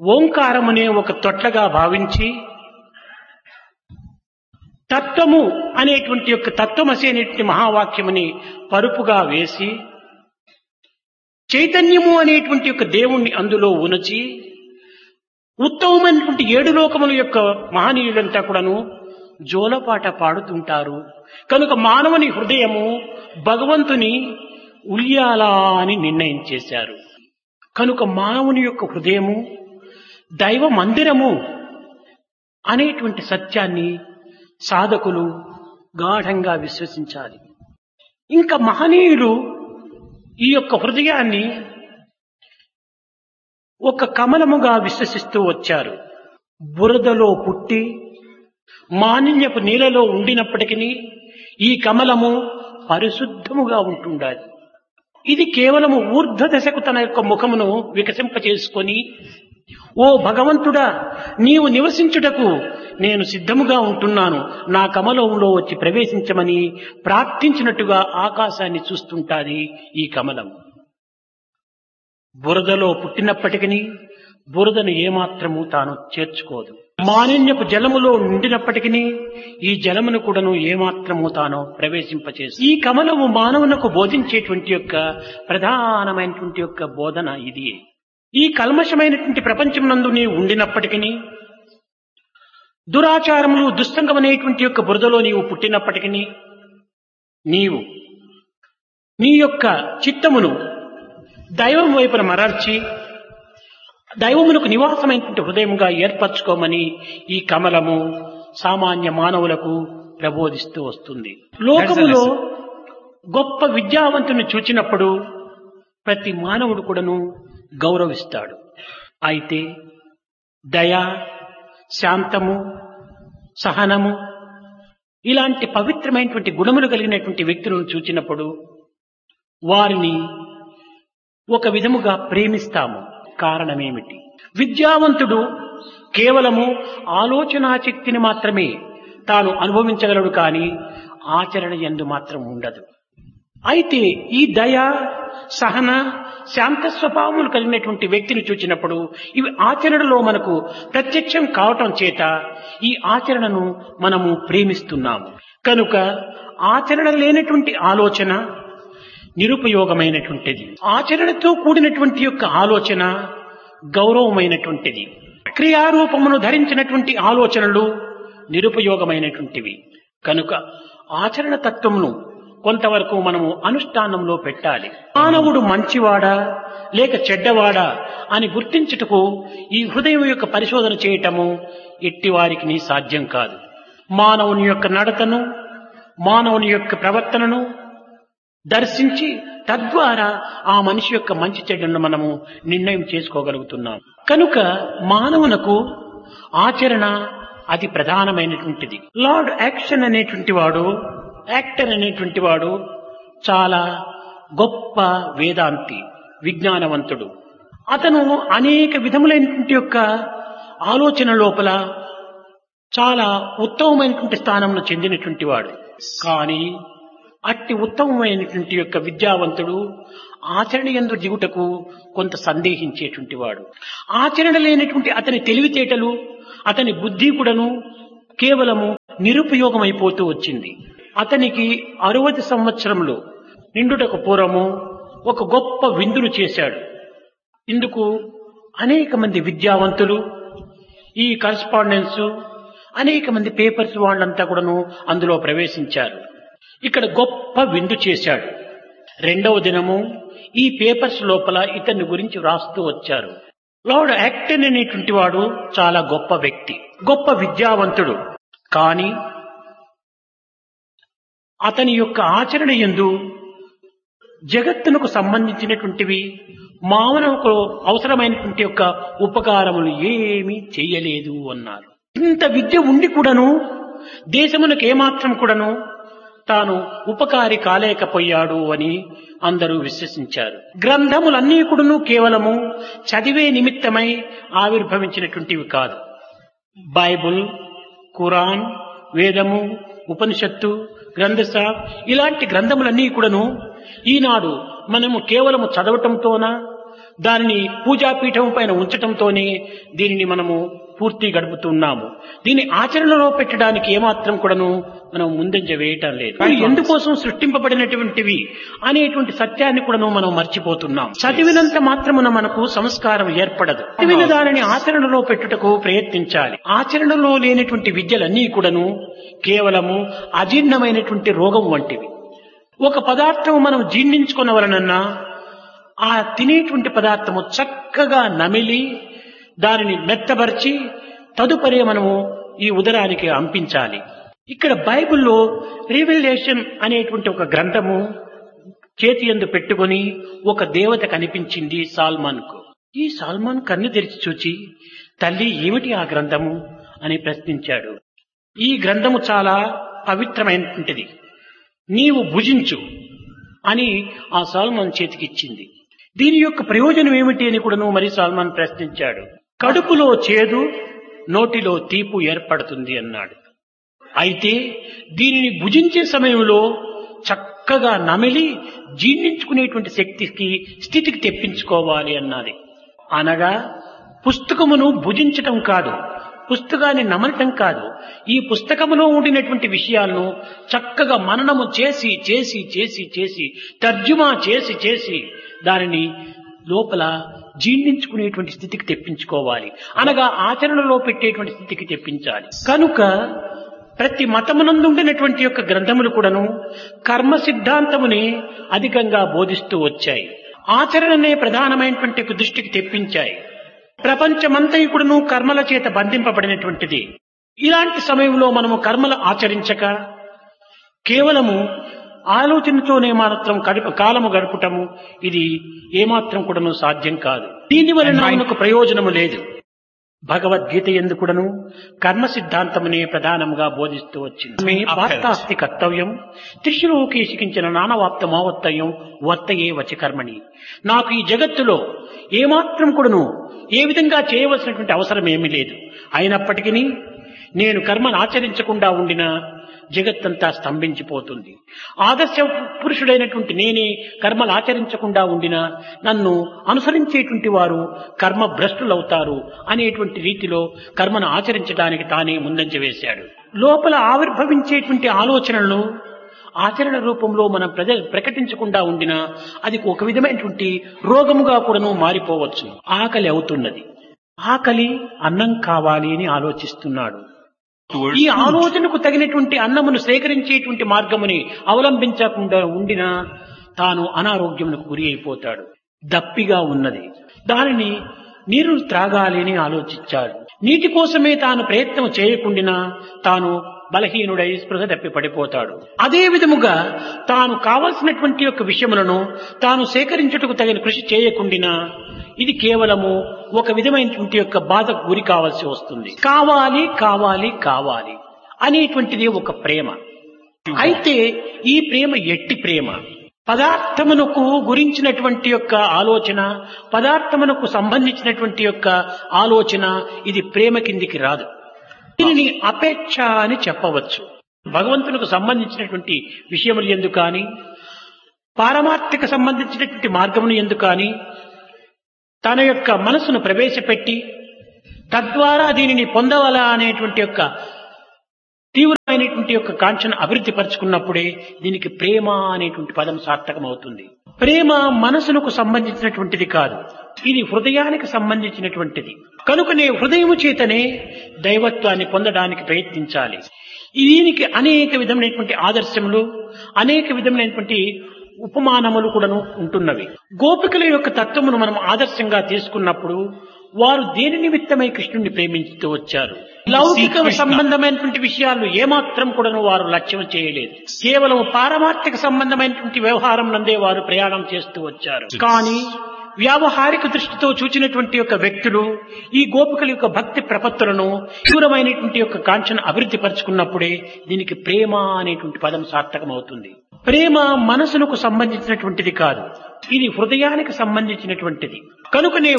ఓంకారమునే ఒక తొట్లగా భావించి తత్వము అనేటువంటి యొక్క తత్వమసి అనేటువంటి మహావాక్యముని పరుపుగా వేసి చైతన్యము అనేటువంటి యొక్క దేవుణ్ణి అందులో ఉనచి ఉత్తమమైనటువంటి ఏడు లోకముల యొక్క మహనీయులంతా కూడాను జోలపాట పాడుతుంటారు కనుక మానవుని హృదయము భగవంతుని ఉయ్యాలా అని నిర్ణయం చేశారు కనుక మానవుని యొక్క హృదయము దైవ మందిరము అనేటువంటి సత్యాన్ని సాధకులు గాఢంగా విశ్వసించాలి ఇంకా మహనీయులు ఈ యొక్క హృదయాన్ని ఒక కమలముగా విశ్వసిస్తూ వచ్చారు బురదలో పుట్టి మాలిన్యపు నీళ్ళలో ఉండినప్పటికీ ఈ కమలము పరిశుద్ధముగా ఉంటుండాలి ఇది కేవలము ఊర్ధ్వ దశకు తన యొక్క ముఖమును వికసింపచేసుకొని ఓ భగవంతుడా నీవు నివసించుటకు నేను సిద్ధముగా ఉంటున్నాను నా కమలంలో వచ్చి ప్రవేశించమని ప్రార్థించినట్టుగా ఆకాశాన్ని చూస్తుంటాది ఈ కమలం బురదలో పుట్టినప్పటికీ బురదను ఏమాత్రము తాను చేర్చుకోదు మాలిన్యపు జలములో నిండినప్పటికీ ఈ జలమును కూడాను ఏమాత్రము తాను ప్రవేశింపచేసి ఈ కమలము మానవునకు బోధించేటువంటి యొక్క ప్రధానమైనటువంటి యొక్క బోధన ఇది ఈ కల్మషమైనటువంటి ప్రపంచం నందు నీవు ఉండినప్పటికీ దురాచారములు దుస్తంగమనేటువంటి యొక్క బురదలో నీవు పుట్టినప్పటికీ నీవు నీ యొక్క చిత్తమును దైవం వైపున మరర్చి దైవమునకు నివాసమైనటువంటి హృదయముగా ఏర్పరచుకోమని ఈ కమలము సామాన్య మానవులకు ప్రబోధిస్తూ వస్తుంది లోకములో గొప్ప విద్యావంతుని చూచినప్పుడు ప్రతి మానవుడు కూడాను గౌరవిస్తాడు అయితే దయ శాంతము సహనము ఇలాంటి పవిత్రమైనటువంటి గుణములు కలిగినటువంటి వ్యక్తులను చూచినప్పుడు వారిని ఒక విధముగా ప్రేమిస్తాము కారణమేమిటి విద్యావంతుడు కేవలము ఆలోచనా శక్తిని మాత్రమే తాను అనుభవించగలడు కానీ ఆచరణ ఎందు మాత్రం ఉండదు అయితే ఈ దయ సహన శాంత స్వభావములు కలిగినటువంటి వ్యక్తిని చూచినప్పుడు ఇవి ఆచరణలో మనకు ప్రత్యక్షం కావటం చేత ఈ ఆచరణను మనము ప్రేమిస్తున్నాము కనుక ఆచరణ లేనటువంటి ఆలోచన నిరుపయోగమైనటువంటిది ఆచరణతో కూడినటువంటి యొక్క ఆలోచన గౌరవమైనటువంటిది క్రియారూపమును ధరించినటువంటి ఆలోచనలు నిరుపయోగమైనటువంటివి కనుక ఆచరణ తత్వమును కొంతవరకు మనము అనుష్ఠానంలో పెట్టాలి మానవుడు మంచివాడా లేక చెడ్డవాడా అని గుర్తించుటకు ఈ హృదయం యొక్క పరిశోధన చేయటము ఎట్టి వారికి సాధ్యం కాదు మానవుని యొక్క నడతను మానవుని యొక్క ప్రవర్తనను దర్శించి తద్వారా ఆ మనిషి యొక్క మంచి చెడ్డను మనము నిర్ణయం చేసుకోగలుగుతున్నాం కనుక మానవునకు ఆచరణ అతి ప్రధానమైనటువంటిది లార్డ్ యాక్షన్ అనేటువంటి వాడు యాక్టర్ అనేటువంటి వాడు చాలా గొప్ప వేదాంతి విజ్ఞానవంతుడు అతను అనేక విధములైనటువంటి యొక్క ఆలోచన లోపల చాలా ఉత్తమమైనటువంటి స్థానంలో చెందినటువంటి వాడు కానీ అట్టి ఉత్తమమైనటువంటి యొక్క విద్యావంతుడు ఆచరణ ఎందు దిగుటకు కొంత సందేహించేటువంటి వాడు ఆచరణ లేనటువంటి అతని తెలివితేటలు అతని బుద్ధి కూడాను కేవలము నిరుపయోగమైపోతూ వచ్చింది అతనికి అరవది సంవత్సరంలో నిండుటకు పూర్వము ఒక గొప్ప విందును చేశాడు ఇందుకు అనేక మంది విద్యావంతులు ఈ కరస్పాండెన్స్ అనేక మంది పేపర్స్ వాళ్ళంతా కూడాను అందులో ప్రవేశించారు ఇక్కడ గొప్ప విందు చేశాడు రెండవ దినము ఈ పేపర్స్ లోపల ఇతన్ని గురించి వ్రాస్తూ వచ్చారు లార్డ్ యాక్టన్ అనేటువంటి వాడు చాలా గొప్ప వ్యక్తి గొప్ప విద్యావంతుడు కానీ అతని యొక్క ఆచరణ ఎందు జగత్తునకు సంబంధించినటువంటివి మానవుకు అవసరమైనటువంటి యొక్క ఉపకారములు ఏమీ చేయలేదు అన్నారు ఇంత విద్య ఉండి కూడాను దేశమునకు ఏమాత్రం కూడాను తాను ఉపకారి కాలేకపోయాడు అని అందరూ విశ్వసించారు గ్రంథములన్నీ కూడాను కేవలము చదివే నిమిత్తమై ఆవిర్భవించినటువంటివి కాదు బైబుల్ ఖురాన్ వేదము ఉపనిషత్తు గ్రంథస ఇలాంటి గ్రంథములన్నీ కూడాను ఈనాడు మనము కేవలము చదవటంతోన దానిని పూజాపీఠం పైన ఉంచటంతోనే దీనిని మనము పూర్తి గడుపుతున్నాము దీన్ని ఆచరణలో పెట్టడానికి ఏమాత్రం కూడాను మనం ముందంజ వేయటం లేదు ఇవి ఎందుకోసం సృష్టింపబడినటువంటివి అనేటువంటి సత్యాన్ని కూడాను మనం మర్చిపోతున్నాం చదివినంత మాత్రమున మనకు సంస్కారం ఏర్పడదు చదివిన దానిని ఆచరణలో పెట్టుటకు ప్రయత్నించాలి ఆచరణలో లేనటువంటి విద్యలన్నీ కూడాను కేవలము అజీర్ణమైనటువంటి రోగం వంటివి ఒక పదార్థం మనం జీర్ణించుకున్న ఆ తినేటువంటి పదార్థము చక్కగా నమిలి దానిని మెత్తబరిచి తదుపరి మనము ఈ ఉదరానికి అంపించాలి ఇక్కడ బైబిల్లో రివిలేషన్ అనేటువంటి ఒక గ్రంథము చేతి ఎందు పెట్టుకొని ఒక దేవత కనిపించింది సాల్మాన్ కు ఈ సాల్మాన్ కన్ను తెరిచి చూచి తల్లి ఏమిటి ఆ గ్రంథము అని ప్రశ్నించాడు ఈ గ్రంథము చాలా పవిత్రమైనటువంటిది నీవు భుజించు అని ఆ సాల్మాన్ చేతికిచ్చింది దీని యొక్క ప్రయోజనం ఏమిటి అని కూడాను మరి సాల్మాన్ ప్రశ్నించాడు కడుపులో చేదు నోటిలో తీపు ఏర్పడుతుంది అన్నాడు అయితే దీనిని భుజించే సమయంలో చక్కగా నమిలి జీర్ణించుకునేటువంటి శక్తికి స్థితికి తెప్పించుకోవాలి అన్నది అనగా పుస్తకమును భుజించటం కాదు పుస్తకాన్ని నమలటం కాదు ఈ పుస్తకములో ఉండినటువంటి విషయాలను చక్కగా మననము చేసి చేసి చేసి చేసి తర్జుమా చేసి చేసి దానిని లోపల జీర్ణించుకునేటువంటి స్థితికి తెప్పించుకోవాలి అనగా ఆచరణలో పెట్టేటువంటి స్థితికి తెప్పించాలి కనుక ప్రతి మతమునందుండినటువంటి యొక్క గ్రంథములు కూడాను కర్మ సిద్ధాంతముని అధికంగా బోధిస్తూ వచ్చాయి ఆచరణనే ప్రధానమైనటువంటి ఒక దృష్టికి తెప్పించాయి ప్రపంచమంతయుకుడును కర్మల చేత బంధింపబడినటువంటిది ఇలాంటి సమయంలో మనము కర్మలు ఆచరించక కేవలము ఆలోచనతోనే మాత్రం గడిప కాలము గడపటము ఇది ఏమాత్రం కూడాను సాధ్యం కాదు దీని వలన మనకు ప్రయోజనము లేదు భగవద్గీత ఎందుకుడను కర్మ సిద్ధాంతమునే ప్రధానముగా బోధిస్తూ వచ్చింది మే వార్తాస్తి కర్తవ్యం త్రిశులోకే శికించిన నానవాప్త మావత్తయం వర్తయే వచి కర్మణి నాకు ఈ జగత్తులో ఏమాత్రం కూడాను ఏ విధంగా చేయవలసినటువంటి అవసరం ఏమీ లేదు అయినప్పటికీ నేను కర్మను ఆచరించకుండా ఉండిన జగత్తంతా స్తంభించిపోతుంది ఆదర్శ పురుషుడైనటువంటి నేనే కర్మలు ఆచరించకుండా ఉండినా నన్ను అనుసరించేటువంటి వారు కర్మ భ్రష్టులవుతారు అనేటువంటి రీతిలో కర్మను ఆచరించడానికి తానే ముందంజ వేశాడు లోపల ఆవిర్భవించేటువంటి ఆలోచనలను ఆచరణ రూపంలో మనం ప్రజ ప్రకటించకుండా ఉండినా అది ఒక విధమైనటువంటి రోగముగా కూడాను మారిపోవచ్చు ఆకలి అవుతున్నది ఆకలి అన్నం కావాలి అని ఆలోచిస్తున్నాడు towards ఈ ఆలోచనకు తగినటువంటి అన్నమును సేకరించేటువంటి మార్గముని అవలంబించకుండా ఉండినా తాను అనారోగ్యమునకు గురి అయిపోతాడు దప్పిగా ఉన్నది దానిని నీరు త్రాగాలి అని ఆలోచించాడు నీటి కోసమే తాను ప్రయత్నం చేయకుండినా తాను బలహీనుడై స్పృహ తప్పి పడిపోతాడు అదే విధముగా తాను కావలసినటువంటి యొక్క విషయములను తాను సేకరించుటకు తగిన కృషి చేయకుండినా ఇది కేవలము ఒక విధమైనటువంటి యొక్క బాధకు గురి కావాల్సి వస్తుంది కావాలి కావాలి కావాలి అనేటువంటిది ఒక ప్రేమ అయితే ఈ ప్రేమ ఎట్టి ప్రేమ పదార్థమునకు గురించినటువంటి యొక్క ఆలోచన పదార్థమునకు సంబంధించినటువంటి యొక్క ఆలోచన ఇది ప్రేమ కిందికి రాదు దీనిని అపేక్ష అని చెప్పవచ్చు భగవంతునికి సంబంధించినటువంటి విషయములు ఎందుకు కానీ పారమార్థిక సంబంధించినటువంటి మార్గమును ఎందుకు కానీ తన యొక్క మనసును ప్రవేశపెట్టి తద్వారా దీనిని పొందవలా అనేటువంటి యొక్క తీవ్రమైనటువంటి యొక్క కాంక్షను అభివృద్ధి పరుచుకున్నప్పుడే దీనికి ప్రేమ అనేటువంటి పదం సార్థకం అవుతుంది ప్రేమ మనసులకు సంబంధించినటువంటిది కాదు ఇది హృదయానికి సంబంధించినటువంటిది కనుకనే హృదయము చేతనే దైవత్వాన్ని పొందడానికి ప్రయత్నించాలి దీనికి అనేక విధమైనటువంటి ఆదర్శములు అనేక విధమైనటువంటి ఉపమానములు కూడాను ఉంటున్నవి గోపికల యొక్క తత్వమును మనం ఆదర్శంగా తీసుకున్నప్పుడు వారు దేని నిమిత్తమై కృష్ణుడిని ప్రేమించుతూ వచ్చారు లౌకిక సంబంధమైనటువంటి విషయాలు ఏమాత్రం కూడాను వారు లక్ష్యం చేయలేదు కేవలం పారమార్థిక సంబంధమైనటువంటి వ్యవహారం నందే వారు ప్రయాణం చేస్తూ వచ్చారు కానీ వ్యావహారిక దృష్టితో చూచినటువంటి యొక్క వ్యక్తులు ఈ గోపికల యొక్క భక్తి ప్రపత్తులను తీవ్రమైనటువంటి యొక్క కాంక్షను అభివృద్ధి పరుచుకున్నప్పుడే దీనికి ప్రేమ అనేటువంటి పదం సార్థకం అవుతుంది ప్రేమ మనసులకు సంబంధించినటువంటిది కాదు ఇది హృదయానికి సంబంధించినటువంటిది కనుకనే